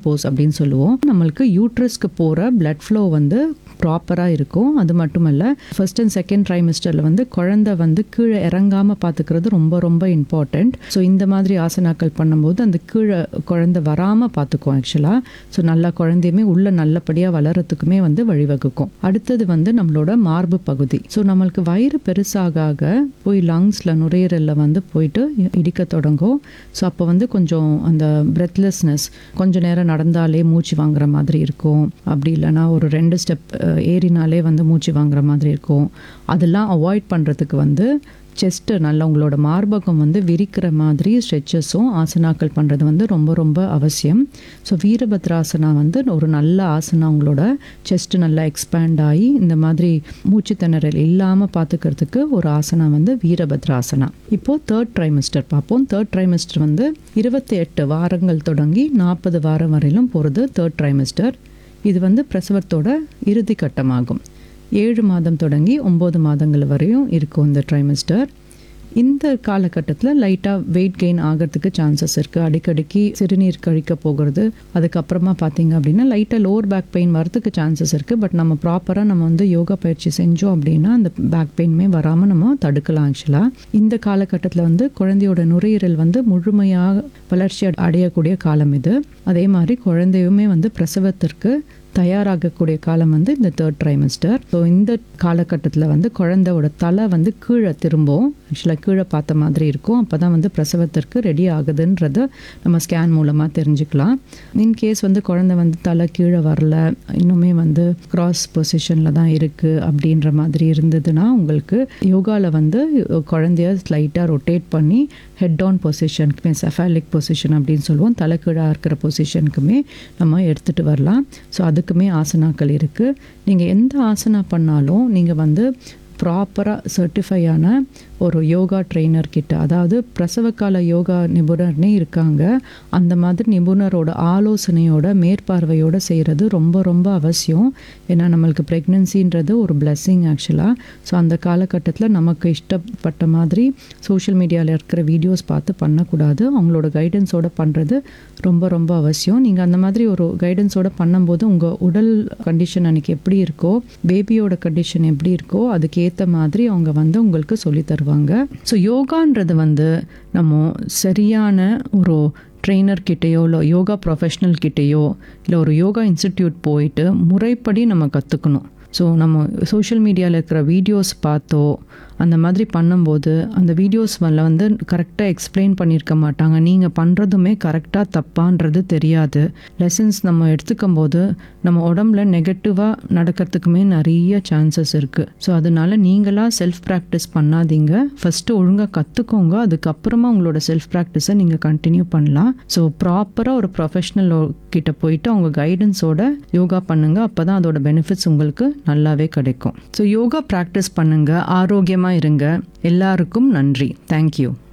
போஸ் அப்படின்னு சொல்லுவோம் நம்மளுக்கு யூட்ரஸ்க்கு போகிற blood flow வந்து ப்ராப்பராக இருக்கும் அது மட்டும் இல்லை ஃபர்ஸ்ட் அண்ட் செகண்ட் ட்ரைமிஸ்டரில் வந்து குழந்தை வந்து கீழே இறங்காமல் பார்த்துக்கிறது ரொம்ப ரொம்ப இம்பார்ட்டண்ட் ஸோ இந்த மாதிரி ஆசனாக்கள் பண்ணும்போது அந்த கீழே குழந்தை வராமல் பார்த்துக்கும் ஆக்சுவலாக ஸோ நல்லா குழந்தையுமே உள்ள நல்லபடியாக வளரத்துக்குமே வந்து வழிவகுக்கும் அடுத்தது வந்து நம்மளோட மார்பு பகுதி ஸோ நம்மளுக்கு வயிறு பெருசாக ஆக போய் லங்ஸில் நுரையீரலில் வந்து போயிட்டு இடிக்க தொடங்கும் ஸோ அப்போ வந்து கொஞ்சம் அந்த பிரெத்லெஸ்னஸ் கொஞ்ச நேரம் நடந்தாலே மூச்சு வாங்குற மாதிரி இருக்கும் அப்படி இல்லைன்னா ஒரு ரெண்டு ஸ்டெப் ஏறினாலே வந்து மூச்சு வாங்குற மாதிரி இருக்கும் அதெல்லாம் அவாய்ட் பண்ணுறதுக்கு வந்து செஸ்ட்டு நல்லா உங்களோட மார்பகம் வந்து விரிக்கிற மாதிரி ஸ்ட்ரெச்சஸும் ஆசனாக்கள் பண்ணுறது வந்து ரொம்ப ரொம்ப அவசியம் ஸோ வீரபத்ராசனா வந்து ஒரு நல்ல ஆசனா உங்களோட செஸ்ட்டு நல்லா எக்ஸ்பேண்ட் ஆகி இந்த மாதிரி மூச்சு திணறல் இல்லாமல் பார்த்துக்கிறதுக்கு ஒரு ஆசனா வந்து வீரபத்ராசனா இப்போது தேர்ட் ட்ரைமிஸ்டர் பார்ப்போம் தேர்ட் ட்ரைமிஸ்டர் வந்து இருபத்தி எட்டு வாரங்கள் தொடங்கி நாற்பது வாரம் வரையிலும் போகிறது தேர்ட் ட்ரைமிஸ்டர் இது வந்து பிரசவத்தோட இறுதி கட்டமாகும் ஏழு மாதம் தொடங்கி ஒம்பது மாதங்கள் வரையும் இருக்கும் இந்த ட்ரைமிஸ்டர் இந்த காலகட்டத்தில் லைட்டாக வெயிட் கெயின் ஆகிறதுக்கு சான்சஸ் இருக்குது அடிக்கடிக்கு சிறுநீர் கழிக்க போகிறது அதுக்கப்புறமா பார்த்தீங்க அப்படின்னா லைட்டாக லோவர் பேக் பெயின் வரதுக்கு சான்சஸ் இருக்குது பட் நம்ம ப்ராப்பராக நம்ம வந்து யோகா பயிற்சி செஞ்சோம் அப்படின்னா அந்த பேக் பெயின்மே வராமல் நம்ம தடுக்கலாம் ஆக்சுவலாக இந்த காலகட்டத்தில் வந்து குழந்தையோட நுரையீரல் வந்து முழுமையாக வளர்ச்சி அட- அடையக்கூடிய காலம் இது அதே மாதிரி குழந்தையுமே வந்து பிரசவத்திற்கு தயாராகக்கூடிய காலம் வந்து இந்த தேர்ட் ட்ரைமிஸ்டர் ஸோ இந்த காலகட்டத்தில் வந்து குழந்தையோட தலை வந்து கீழே திரும்பும் ஆக்சுவலாக கீழே பார்த்த மாதிரி இருக்கும் அப்போ தான் வந்து பிரசவத்திற்கு ரெடி ஆகுதுன்றத நம்ம ஸ்கேன் மூலமாக தெரிஞ்சுக்கலாம் இன்கேஸ் வந்து குழந்தை வந்து தலை கீழே வரல இன்னுமே வந்து கிராஸ் பொசிஷனில் தான் இருக்குது அப்படின்ற மாதிரி இருந்ததுன்னா உங்களுக்கு யோகாவில் வந்து குழந்தைய ஸ்லைட்டாக ரொட்டேட் பண்ணி ஹெட் ஆன் பொசிஷனுக்குமே செஃபாலிக் பொசிஷன் அப்படின்னு சொல்லுவோம் தலை கீழாக இருக்கிற பொசிஷனுக்குமே நம்ம எடுத்துகிட்டு வரலாம் ஸோ அதுக்குமே ஆசனாக்கள் இருக்குது நீங்கள் எந்த ஆசனா பண்ணாலும் நீங்கள் வந்து ப்ராப்பராக சர்டிஃபை ஆன ஒரு யோகா ட்ரெயினர் கிட்ட அதாவது பிரசவகால யோகா நிபுணர்னே இருக்காங்க அந்த மாதிரி நிபுணரோட ஆலோசனையோட மேற்பார்வையோட செய்கிறது ரொம்ப ரொம்ப அவசியம் ஏன்னா நம்மளுக்கு ப்ரெக்னென்சின்றது ஒரு blessing ஆக்சுவலாக ஸோ அந்த காலகட்டத்தில் நமக்கு இஷ்டப்பட்ட மாதிரி சோஷியல் மீடியாவில் இருக்கிற வீடியோஸ் பார்த்து பண்ணக்கூடாது அவங்களோட கைடன்ஸோட பண்ணுறது ரொம்ப ரொம்ப அவசியம் நீங்கள் அந்த மாதிரி ஒரு கைடன்ஸோட பண்ணும்போது உங்கள் உடல் கண்டிஷன் அன்றைக்கி எப்படி இருக்கோ பேபியோட கண்டிஷன் எப்படி இருக்கோ அதுக்கேற்ற மாதிரி அவங்க வந்து உங்களுக்கு சொல்லித் தருவாங்க ஸோ யோகான்றது வந்து நம்ம சரியான ஒரு ட்ரெயினர் கிட்டேயோ இல்லை யோகா ப்ரொஃபஷ்னல் கிட்டேயோ இல்லை ஒரு யோகா இன்ஸ்டிடியூட் போயிட்டு முறைப்படி நம்ம கற்றுக்கணும் ஸோ நம்ம சோஷியல் மீடியாவில் இருக்கிற வீடியோஸ் பார்த்தோ அந்த மாதிரி பண்ணும்போது அந்த வீடியோஸ் வந்து கரெக்டாக எக்ஸ்பிளைன் பண்ணியிருக்க மாட்டாங்க நீங்கள் பண்ணுறதுமே கரெக்டாக தப்பான்றது தெரியாது லெசன்ஸ் நம்ம எடுத்துக்கும் போது நம்ம உடம்புல நெகட்டிவாக நடக்கிறதுக்குமே நிறைய சான்சஸ் இருக்குது ஸோ அதனால நீங்களாக செல்ஃப் ப்ராக்டிஸ் பண்ணாதீங்க ஃபஸ்ட்டு ஒழுங்காக கற்றுக்கோங்க அதுக்கப்புறமா உங்களோட செல்ஃப் ப்ராக்டிஸை நீங்கள் கண்டினியூ பண்ணலாம் ஸோ ப்ராப்பராக ஒரு ப்ரொஃபஷ்னல் கிட்ட போயிட்டு அவங்க கைடன்ஸோட யோகா பண்ணுங்க அப்போ தான் அதோட பெனிஃபிட்ஸ் உங்களுக்கு நல்லாவே கிடைக்கும் ஸோ யோகா ப்ராக்டிஸ் பண்ணுங்க ஆரோக்கியமாக இருங்க எல்லாருக்கும் நன்றி தேங்க்யூ